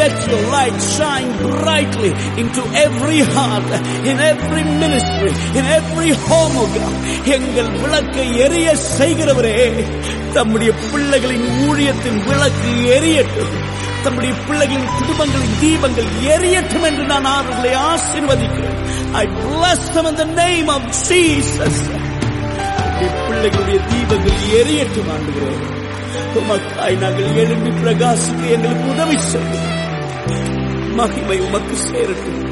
let your light shine brightly into every heart, in every ministry, in every home, oh God. எங்கள் விளக்கை எரிய செய்கிறவரே தம்முடைய பிள்ளைகளின் ஊழியத்தின் விளக்கு எரியட்டும் தம்முடைய பிள்ளைகளின் குடும்பங்களின் தீபங்கள் எரியட்டும் என்று நான் அவர்களை ஆசீர்வதிக்கிறேன் I bless them in the name of Jesus. நம்முடைய பிள்ளைகளுடைய தீபங்கள் எரியட்டும் ஆண்டுகிறோம் உமக்காய் நாங்கள் எழும்பி பிரகாசிக்க எங்களுக்கு உதவி செய்யும் மகிமை உமக்கு சேரட்டும்